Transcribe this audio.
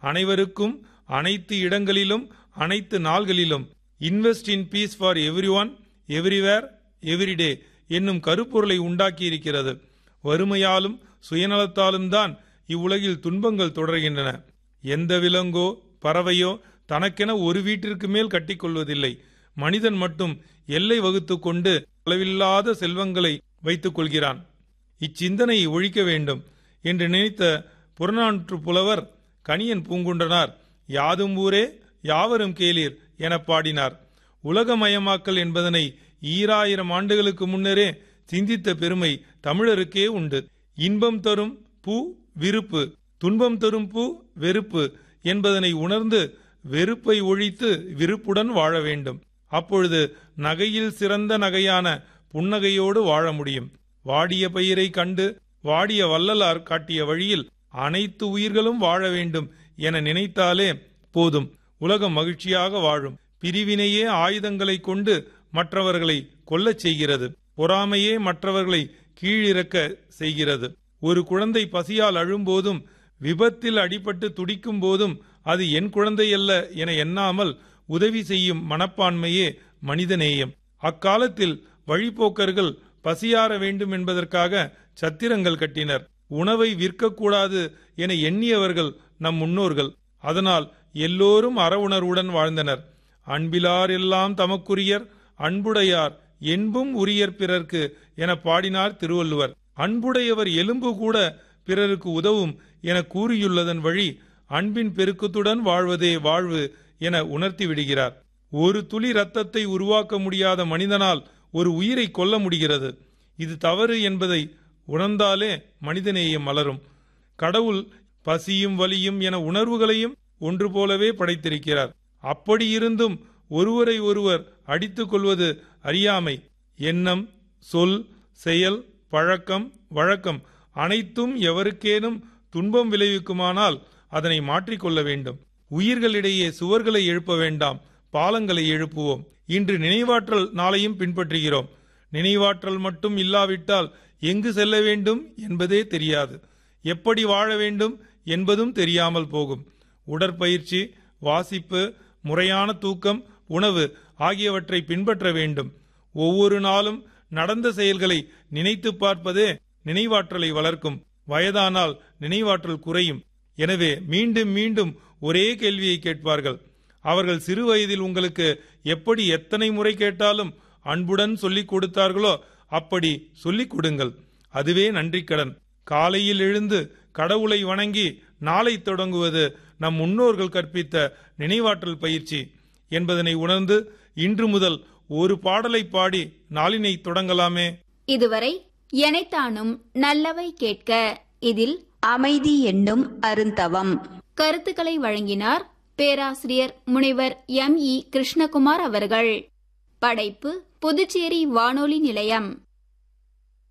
அனைவருக்கும் அனைத்து இடங்களிலும் அனைத்து நாள்களிலும் invest in peace for every one everywhere everyday என்னும் கருப்பொருளை உண்டாக்கியிருக்கிறது வறுமையாலும் சுயநலத்தாலும் தான் இவ்வுலகில் துன்பங்கள் தொடர்கின்றன எந்த விலங்கோ பறவையோ தனக்கென ஒரு வீட்டிற்கு மேல் கட்டிக்கொள்வதில்லை மனிதன் மட்டும் எல்லை வகுத்து கொண்டு அளவில்லாத செல்வங்களை வைத்துக் கொள்கிறான் இச்சிந்தனையை ஒழிக்க வேண்டும் என்று நினைத்த புறநானூற்று புலவர் கணியன் பூங்குன்றனார் யாதும் ஊரே யாவரும் கேளீர் என பாடினார் உலகமயமாக்கல் என்பதனை ஈராயிரம் ஆண்டுகளுக்கு முன்னரே சிந்தித்த பெருமை தமிழருக்கே உண்டு இன்பம் தரும் பூ விருப்பு துன்பம் தரும் பூ வெறுப்பு என்பதனை உணர்ந்து வெறுப்பை ஒழித்து விருப்புடன் வாழ வேண்டும் அப்பொழுது நகையில் சிறந்த நகையான புன்னகையோடு வாழ முடியும் வாடிய பயிரை கண்டு வாடிய வள்ளலார் காட்டிய வழியில் அனைத்து உயிர்களும் வாழ வேண்டும் என நினைத்தாலே போதும் உலகம் மகிழ்ச்சியாக வாழும் பிரிவினையே ஆயுதங்களை கொண்டு மற்றவர்களை கொல்லச் செய்கிறது பொறாமையே மற்றவர்களை கீழிறக்க செய்கிறது ஒரு குழந்தை பசியால் அழும்போதும் விபத்தில் அடிபட்டு துடிக்கும் போதும் அது என் குழந்தை அல்ல என எண்ணாமல் உதவி செய்யும் மனப்பான்மையே மனிதநேயம் அக்காலத்தில் வழிபோக்கர்கள் பசியார வேண்டும் என்பதற்காக சத்திரங்கள் கட்டினர் உணவை விற்கக்கூடாது என எண்ணியவர்கள் நம் முன்னோர்கள் அதனால் எல்லோரும் அற உணர்வுடன் வாழ்ந்தனர் அன்பிலார் எல்லாம் தமக்குரியர் அன்புடையார் என்பும் உரியர் பிறர்க்கு என பாடினார் திருவள்ளுவர் அன்புடையவர் எலும்பு கூட பிறருக்கு உதவும் என கூறியுள்ளதன் வழி அன்பின் பெருக்கத்துடன் வாழ்வதே வாழ்வு என உணர்த்தி விடுகிறார் ஒரு துளி ரத்தத்தை உருவாக்க முடியாத மனிதனால் ஒரு உயிரை கொல்ல முடிகிறது இது தவறு என்பதை உணர்ந்தாலே மனிதநேயம் மலரும் கடவுள் பசியும் வலியும் என உணர்வுகளையும் ஒன்று போலவே படைத்திருக்கிறார் அப்படி இருந்தும் ஒருவரை ஒருவர் அடித்துக் கொள்வது அறியாமை எண்ணம் சொல் செயல் பழக்கம் வழக்கம் அனைத்தும் எவருக்கேனும் துன்பம் விளைவிக்குமானால் அதனை மாற்றிக்கொள்ள வேண்டும் உயிர்களிடையே சுவர்களை எழுப்ப வேண்டாம் பாலங்களை எழுப்புவோம் இன்று நினைவாற்றல் நாளையும் பின்பற்றுகிறோம் நினைவாற்றல் மட்டும் இல்லாவிட்டால் எங்கு செல்ல வேண்டும் என்பதே தெரியாது எப்படி வாழ வேண்டும் என்பதும் தெரியாமல் போகும் உடற்பயிற்சி வாசிப்பு முறையான தூக்கம் உணவு ஆகியவற்றை பின்பற்ற வேண்டும் ஒவ்வொரு நாளும் நடந்த செயல்களை நினைத்து பார்ப்பதே நினைவாற்றலை வளர்க்கும் வயதானால் நினைவாற்றல் குறையும் எனவே மீண்டும் மீண்டும் ஒரே கேள்வியை கேட்பார்கள் அவர்கள் சிறு வயதில் உங்களுக்கு எப்படி எத்தனை முறை கேட்டாலும் அன்புடன் சொல்லிக் கொடுத்தார்களோ அப்படி சொல்லிக் கொடுங்கள் அதுவே நன்றிக்கடன் காலையில் எழுந்து கடவுளை வணங்கி நாளை தொடங்குவது நம் முன்னோர்கள் கற்பித்த நினைவாற்றல் பயிற்சி என்பதனை உணர்ந்து இன்று முதல் ஒரு பாடலை பாடி நாளினை தொடங்கலாமே இதுவரை எனைத்தானும் நல்லவை கேட்க இதில் அமைதி என்னும் அருந்தவம் கருத்துக்களை வழங்கினார் பேராசிரியர் முனைவர் எம் இ கிருஷ்ணகுமார் அவர்கள் படைப்பு புதுச்சேரி வானொலி நிலையம்